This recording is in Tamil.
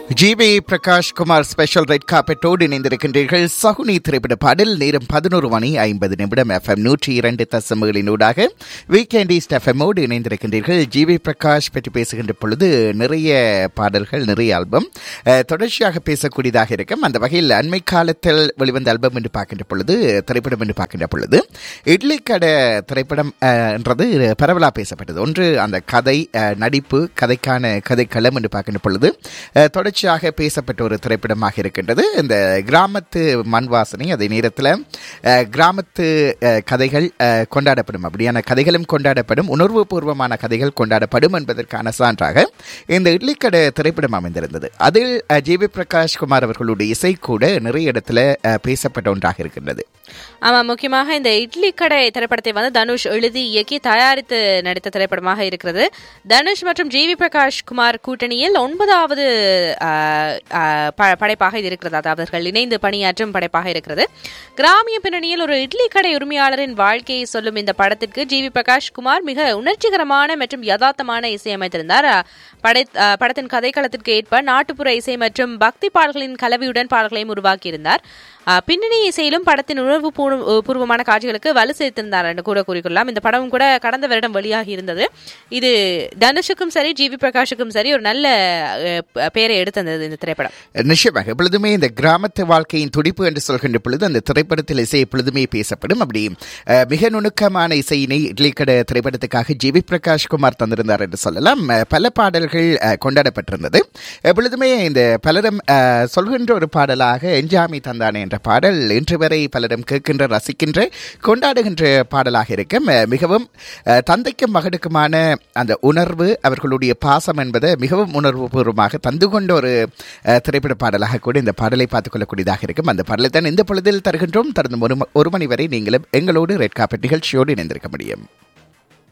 GB Prakash Kumar special red காப்பெட்டோடு இணைந்திருக்கின்றீர்கள் சகுனி திரைப்பட பாடல் நேரம் பதினோரு மணி ஐம்பது நிமிடம் எஃப்எம் நூற்றி இரண்டு தசமகளினூடாக வீக்கெண்ட் ஈஸ்ட் எஃப்எம்மோடு இணைந்திருக்கின்றீர்கள் ஜிவி பிரகாஷ் பற்றி பேசுகின்ற பொழுது நிறைய பாடல்கள் நிறைய ஆல்பம் அஹ், தொடர்ச்சியாக பேசக்கூடியதாக இருக்கும் அந்த வகையில் அண்மை காலத்தில் வெளிவந்த ஆல்பம் என்று பார்க்கின்ற பொழுது திரைப்படம் என்று பார்க்கின்ற பொழுது இட்லி கடை திரைப்படம் அஹ், என்றது பரவலாக பேசப்பட்டது ஒன்று அந்த கதை அஹ், நடிப்பு கதைக்கான கதைக்களம் என்று பார்க்கின்ற பொழுது அஹ், தொடர்ச்சியாக பேசப்பட்ட ஒரு திரைப்படமாக இருக்கின்றது இந்த கிராமத்து மண் வாசனை அதே நேரத்தில் அஹ், கிராமத்து அஹ், கதைகள் அஹ், கொண்டாடப்படும் அப்படியான கதைகளும் கொண்டாடப்படும் உணர்வுபூர்வமான கதைகள் கொண்டாடப்படும் என்பதற்கான சான்றாக இந்த இட்லிக்கடை திரைப்படம் அமைந்திருந்தது அதில் அஹ், ஜி வி பிரகாஷ் குமார் அவர்களுடைய இசை கூட நிறைய இடத்துல அஹ், பேசப்பட்ட ஒன்றாக இருக்கின்றது ஆமா முக்கியமாக இந்த இட்லி கடை திரைப்படத்தை வந்து தனுஷ் எழுதி இயக்கி தயாரித்து நடித்த திரைப்படமாக இருக்கிறது தனுஷ் மற்றும் ஜி வி பிரகாஷ் குமார் கூட்டணியில் ஒன்பதாவது ஆ, ஆ, ப- படைப்பாக இது இருக்கிறது அதாவது அவர்கள் இணைந்து பணியாற்றும் படைப்பாக இருக்கிறது கிராமிய பின்னணியில் ஒரு இட்லி கடை உரிமையாளரின் வாழ்க்கையை சொல்லும் இந்த படத்திற்கு ஜி வி பிரகாஷ் குமார் மிக உணர்ச்சிகரமான மற்றும் யதார்த்தமான இசையமைத்திருந்தார் ஆ, படை ஆ, படத்தின் கதைக்களத்திற்கு ஏற்ப நாட்டுப்புற இசை மற்றும் பக்தி பாடல்களின் கலவையுடன் பாடல்களையும் உருவாக்கியிருந்தார் ஆ, பின்னணி இசையிலும் படத்தின் உணர்வு பூர்வ- பூர்வமான காட்சிகளுக்கு வலு சேர்த்திருந்தார் என்று கூட கூறிக்கொள்ளலாம் இந்த படமும் கூட கடந்த வருடம் வெளியாகி இருந்தது இது தனுஷுக்கும் சரி ஜி வி பிரகாஷுக்கும் சரி ஒரு நல்ல அஹ், ப- பெயரை எடுத்தந்தது இந்த திரைப்படம் நிச்சயமாக எப்பொழுதுமே இந்த கிராமத்து வாழ்க்கையின் துடிப்பு என்று சொல்கின்ற பொழுது அந்த திரைப்படத்தில் இசை எப்பொழுதுமே பேசப்படும் அப்படி அஹ், மிக நுணுக்கமான இசையினை இட்லிக்கடை திரைப்படத்துக்காக ஜி வி பிரகாஷ் குமார் தந்திருந்தார் என்று சொல்லலாம் அஹ், பல பாடல்கள் அஹ், கொண்டாடப்பட்டிருந்தது எப்பொழுதுமே இந்த பலரும் அஹ், சொல்கின்ற ஒரு பாடலாக என்ஜாமி தந்தானே என்ற பாடல் இன்று வரை பலரும் கேட்கின்ற ரசிக்கின்ற கொண்டாடுகின்ற பாடலாக இருக்கும் அஹ், மிகவும் அஹ், தந்தைக்கும் மகனுக்குமான அந்த உணர்வு அவர்களுடைய பாசம் என்பதை மிகவும் உணர்வுபூர்வமாக தந்து கொண்ட ஒரு அஹ், திரைப்பட பாடலாக கூட இந்த பாடலை பார்த்துக் கொள்ளக்கூடியதாக இருக்கும் அந்த பாடலை தான் இந்த பொழுதில் தருகின்றோம் தொடர்ந்து ஒரு ம- ஒரு மணி வரை நீங்களும் எங்களோடு ரெட் காப்பெட் நிகழ்ச்சியோடு இணைந்திருக்க முடியும்